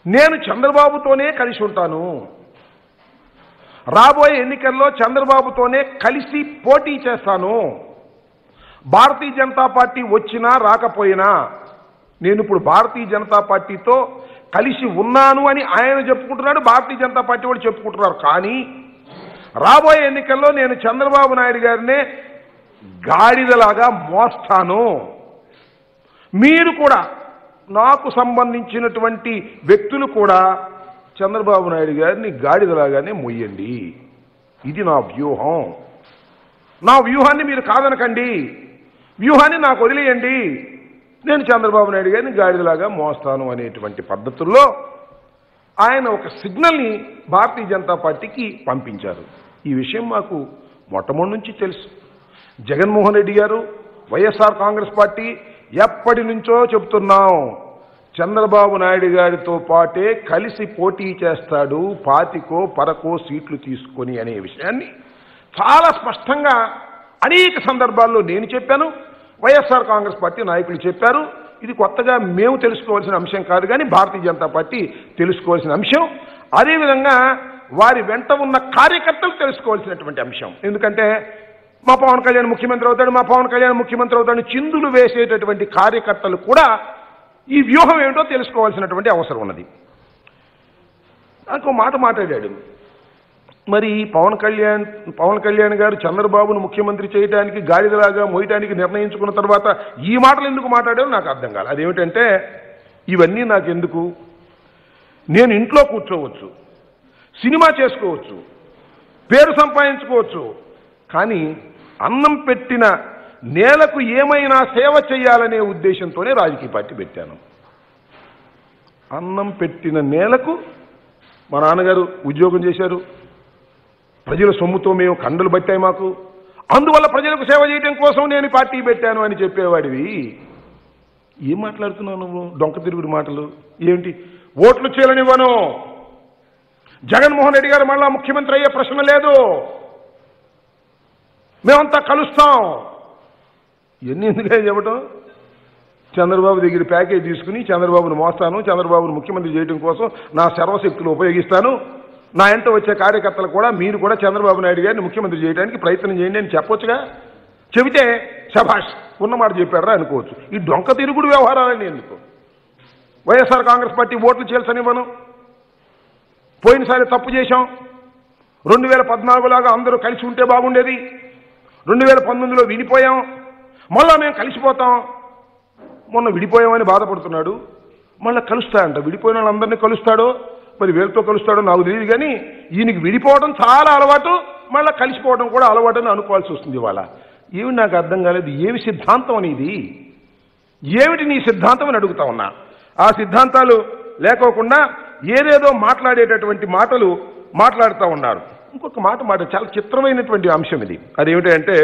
నేను చంద్రబాబుతోనే కలిసి ఉంటాను రాబోయే ఎన్నికల్లో చంద్రబాబుతోనే కలిసి పోటీ చేస్తాను భారతీయ జనతా పార్టీ వచ్చినా రాకపోయినా నేను ఇప్పుడు భారతీయ జనతా పార్టీతో కలిసి ఉన్నాను అని ఆయన చెప్పుకుంటున్నాడు భారతీయ జనతా పార్టీ వాళ్ళు చెప్పుకుంటున్నారు కానీ రాబోయే ఎన్నికల్లో నేను చంద్రబాబు నాయుడు గారినే గాడిదలాగా మోస్తాను మీరు కూడా నాకు సంబంధించినటువంటి వ్యక్తులు కూడా చంద్రబాబు నాయుడు గారిని గాడిదలాగానే మొయ్యండి ఇది నా వ్యూహం నా వ్యూహాన్ని మీరు కాదనకండి వ్యూహాన్ని నాకు వదిలేయండి నేను చంద్రబాబు నాయుడు గారిని గాడిదలాగా మోస్తాను అనేటువంటి పద్ధతుల్లో ఆయన ఒక సిగ్నల్ని భారతీయ జనతా పార్టీకి పంపించారు ఈ విషయం మాకు మొట్టమొదటి నుంచి తెలుసు జగన్మోహన్ రెడ్డి గారు వైఎస్ఆర్ కాంగ్రెస్ పార్టీ ఎప్పటి నుంచో చెబుతున్నాం చంద్రబాబు నాయుడు గారితో పాటే కలిసి పోటీ చేస్తాడు పాతికో పరకో సీట్లు తీసుకొని అనే విషయాన్ని చాలా స్పష్టంగా అనేక సందర్భాల్లో నేను చెప్పాను వైఎస్ఆర్ కాంగ్రెస్ పార్టీ నాయకులు చెప్పారు ఇది కొత్తగా మేము తెలుసుకోవాల్సిన అంశం కాదు కానీ భారతీయ జనతా పార్టీ తెలుసుకోవాల్సిన అంశం అదేవిధంగా వారి వెంట ఉన్న కార్యకర్తలు తెలుసుకోవాల్సినటువంటి అంశం ఎందుకంటే మా పవన్ కళ్యాణ్ ముఖ్యమంత్రి అవుతాడు మా పవన్ కళ్యాణ్ ముఖ్యమంత్రి అవుతాడు చిందులు వేసేటటువంటి కార్యకర్తలు కూడా ఈ వ్యూహం ఏమిటో తెలుసుకోవాల్సినటువంటి అవసరం ఉన్నది నాకు మాట మాట్లాడాడు మరి పవన్ కళ్యాణ్ పవన్ కళ్యాణ్ గారు చంద్రబాబును ముఖ్యమంత్రి చేయడానికి గాడిదలాగా మోయటానికి నిర్ణయించుకున్న తర్వాత ఈ మాటలు ఎందుకు మాట్లాడారో నాకు అర్థం కాదు అదేమిటంటే ఇవన్నీ నాకు ఎందుకు నేను ఇంట్లో కూర్చోవచ్చు సినిమా చేసుకోవచ్చు పేరు సంపాదించుకోవచ్చు కానీ అన్నం పెట్టిన నేలకు ఏమైనా సేవ చేయాలనే ఉద్దేశంతోనే రాజకీయ పార్టీ పెట్టాను అన్నం పెట్టిన నేలకు మా నాన్నగారు ఉద్యోగం చేశారు ప్రజల సొమ్ముతో మేము కండలు పట్టాయి మాకు అందువల్ల ప్రజలకు సేవ చేయడం కోసం నేను ఈ పార్టీ పెట్టాను అని చెప్పేవాడివి ఏం మాట్లాడుతున్నావు నువ్వు డొంక తిరుగుడు మాటలు ఏమిటి ఓట్లు చేయలనివ్వను జగన్మోహన్ రెడ్డి గారు మళ్ళా ముఖ్యమంత్రి అయ్యే ప్రశ్న లేదు మేమంతా కలుస్తాం ఎన్ని ఎందుకే చెప్పటం చంద్రబాబు దగ్గర ప్యాకేజ్ తీసుకుని చంద్రబాబును మోస్తాను చంద్రబాబును ముఖ్యమంత్రి చేయడం కోసం నా సర్వశక్తులు ఉపయోగిస్తాను నా ఎంట వచ్చే కార్యకర్తలు కూడా మీరు కూడా చంద్రబాబు నాయుడు గారిని ముఖ్యమంత్రి చేయడానికి ప్రయత్నం చేయండి అని చెప్పొచ్చుగా చెబితే శభాష్ ఉన్నమాట చెప్పారా అనుకోవచ్చు ఈ డొంక తిరుగుడు వ్యవహారాలని ఎందుకు వైఎస్ఆర్ కాంగ్రెస్ పార్టీ ఓట్లు చేల్చనివ్వను పోయినసారి తప్పు చేశాం రెండు వేల పద్నాలుగులాగా అందరూ కలిసి ఉంటే బాగుండేది రెండు వేల పంతొమ్మిదిలో విడిపోయాం మళ్ళా మేము కలిసిపోతాం మొన్న విడిపోయామని బాధపడుతున్నాడు మళ్ళీ కలుస్తాడంట విడిపోయిన వాళ్ళందరినీ కలుస్తాడో మరి వీళ్ళతో కలుస్తాడో నాకు తెలియదు కానీ ఈయనకి విడిపోవడం చాలా అలవాటు మళ్ళీ కలిసిపోవడం కూడా అలవాటు అని అనుకోవాల్సి వస్తుంది ఇవాళ ఏమి నాకు అర్థం కాలేదు ఏమి సిద్ధాంతం అనేది ఏమిటి నీ సిద్ధాంతం అని అడుగుతా ఉన్నా ఆ సిద్ధాంతాలు లేకోకుండా ఏదేదో మాట్లాడేటటువంటి మాటలు మాట్లాడుతూ ఉన్నారు ఇంకొక మాట మాట చాలా చిత్రమైనటువంటి అంశం ఇది అదేమిటంటే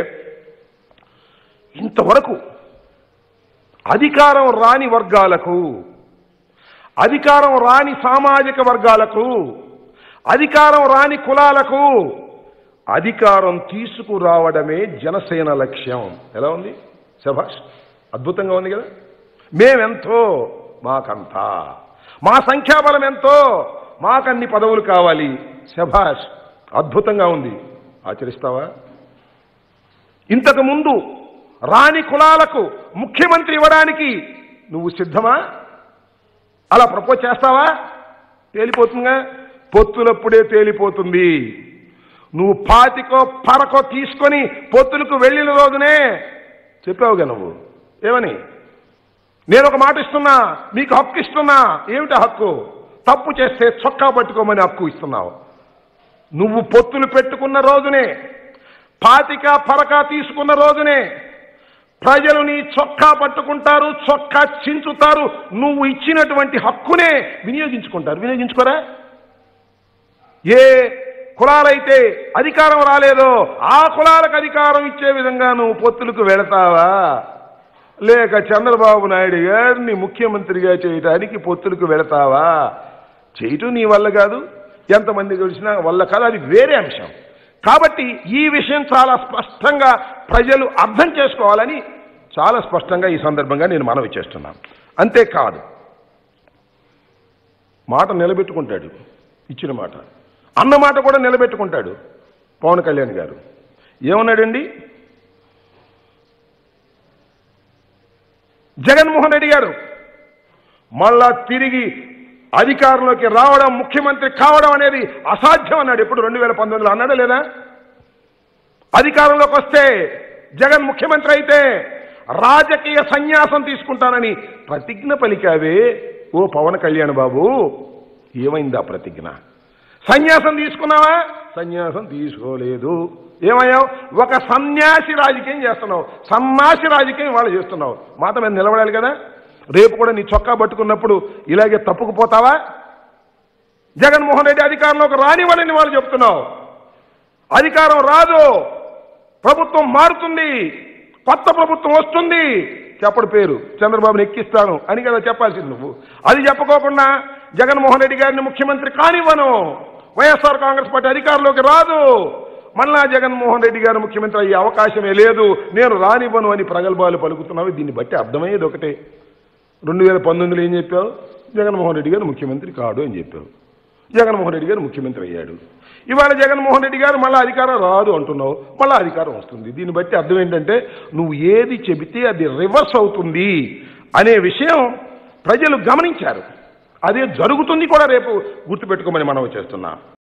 ఇంతవరకు అధికారం రాని వర్గాలకు అధికారం రాని సామాజిక వర్గాలకు అధికారం రాని కులాలకు అధికారం తీసుకురావడమే జనసేన లక్ష్యం ఎలా ఉంది శభాష్ అద్భుతంగా ఉంది కదా మేమెంతో మాకంతా మా సంఖ్యాబలం ఎంతో మాకన్ని పదవులు కావాలి శభాష్ అద్భుతంగా ఉంది ఆచరిస్తావా ఇంతకు ముందు రాని కులాలకు ముఖ్యమంత్రి ఇవ్వడానికి నువ్వు సిద్ధమా అలా ప్రపోజ్ చేస్తావా తేలిపోతుందిగా పొత్తులప్పుడే తేలిపోతుంది నువ్వు పాతికో పరకో తీసుకొని పొత్తులకు వెళ్ళిన రోజునే చెప్పావుగా నువ్వు ఏమని నేను ఒక మాట ఇస్తున్నా మీకు హక్కు ఇస్తున్నా ఏమిటి హక్కు తప్పు చేస్తే చొక్కా పట్టుకోమని హక్కు ఇస్తున్నావు నువ్వు పొత్తులు పెట్టుకున్న రోజునే పాతిక పరక తీసుకున్న రోజునే ప్రజలు నీ చొక్కా పట్టుకుంటారు చొక్కా చించుతారు నువ్వు ఇచ్చినటువంటి హక్కునే వినియోగించుకుంటారు వినియోగించుకోరా ఏ కులాలైతే అధికారం రాలేదో ఆ కులాలకు అధికారం ఇచ్చే విధంగా నువ్వు పొత్తులకు వెళతావా లేక చంద్రబాబు నాయుడు గారిని ముఖ్యమంత్రిగా చేయడానికి పొత్తులకు వెళతావా చేయటం నీ వల్ల కాదు ఎంతమంది కలిసినా వల్ల కాదు అది వేరే అంశం కాబట్టి ఈ విషయం చాలా స్పష్టంగా ప్రజలు అర్థం చేసుకోవాలని చాలా స్పష్టంగా ఈ సందర్భంగా నేను మనవి చేస్తున్నాను అంతేకాదు మాట నిలబెట్టుకుంటాడు ఇచ్చిన మాట అన్న మాట కూడా నిలబెట్టుకుంటాడు పవన్ కళ్యాణ్ గారు ఏమన్నాడండి జగన్మోహన్ రెడ్డి గారు మళ్ళా తిరిగి అధికారంలోకి రావడం ముఖ్యమంత్రి కావడం అనేది అసాధ్యం అన్నాడు ఎప్పుడు రెండు వేల పంతొమ్మిదిలో అన్నాడా లేదా అధికారంలోకి వస్తే జగన్ ముఖ్యమంత్రి అయితే రాజకీయ సన్యాసం తీసుకుంటానని ప్రతిజ్ఞ పలికావే ఓ పవన్ కళ్యాణ్ బాబు ఏమైంది ఆ ప్రతిజ్ఞ సన్యాసం తీసుకున్నావా సన్యాసం తీసుకోలేదు ఏమయ్యావు ఒక సన్యాసి రాజకీయం చేస్తున్నావు సన్నాసి రాజకీయం వాళ్ళు చేస్తున్నావు మాట మీద నిలబడాలి కదా రేపు కూడా నీ చొక్కా పట్టుకున్నప్పుడు ఇలాగే తప్పుకుపోతావా జగన్మోహన్ రెడ్డి అధికారంలోకి రానివ్వనని వాళ్ళు చెప్తున్నావు అధికారం రాదు ప్రభుత్వం మారుతుంది కొత్త ప్రభుత్వం వస్తుంది చెప్పడు పేరు చంద్రబాబుని ఎక్కిస్తాను అని కదా చెప్పాల్సింది నువ్వు అది చెప్పకోకుండా జగన్మోహన్ రెడ్డి గారిని ముఖ్యమంత్రి కానివ్వను వైఎస్ఆర్ కాంగ్రెస్ పార్టీ అధికారంలోకి రాదు మళ్ళా జగన్మోహన్ రెడ్డి గారు ముఖ్యమంత్రి అయ్యే అవకాశమే లేదు నేను రానివ్వను అని ప్రగల్భాలు పలుకుతున్నావు దీన్ని బట్టి అర్థమయ్యేది ఒకటే రెండు వేల పంతొమ్మిదిలో ఏం చెప్పావు జగన్మోహన్ రెడ్డి గారు ముఖ్యమంత్రి కాడు అని చెప్పావు జగన్మోహన్ రెడ్డి గారు ముఖ్యమంత్రి అయ్యాడు ఇవాళ జగన్మోహన్ రెడ్డి గారు మళ్ళీ అధికారం రాదు అంటున్నావు మళ్ళీ అధికారం వస్తుంది దీన్ని బట్టి అర్థం ఏంటంటే నువ్వు ఏది చెబితే అది రివర్స్ అవుతుంది అనే విషయం ప్రజలు గమనించారు అదే జరుగుతుంది కూడా రేపు గుర్తుపెట్టుకోమని మనం చేస్తున్నా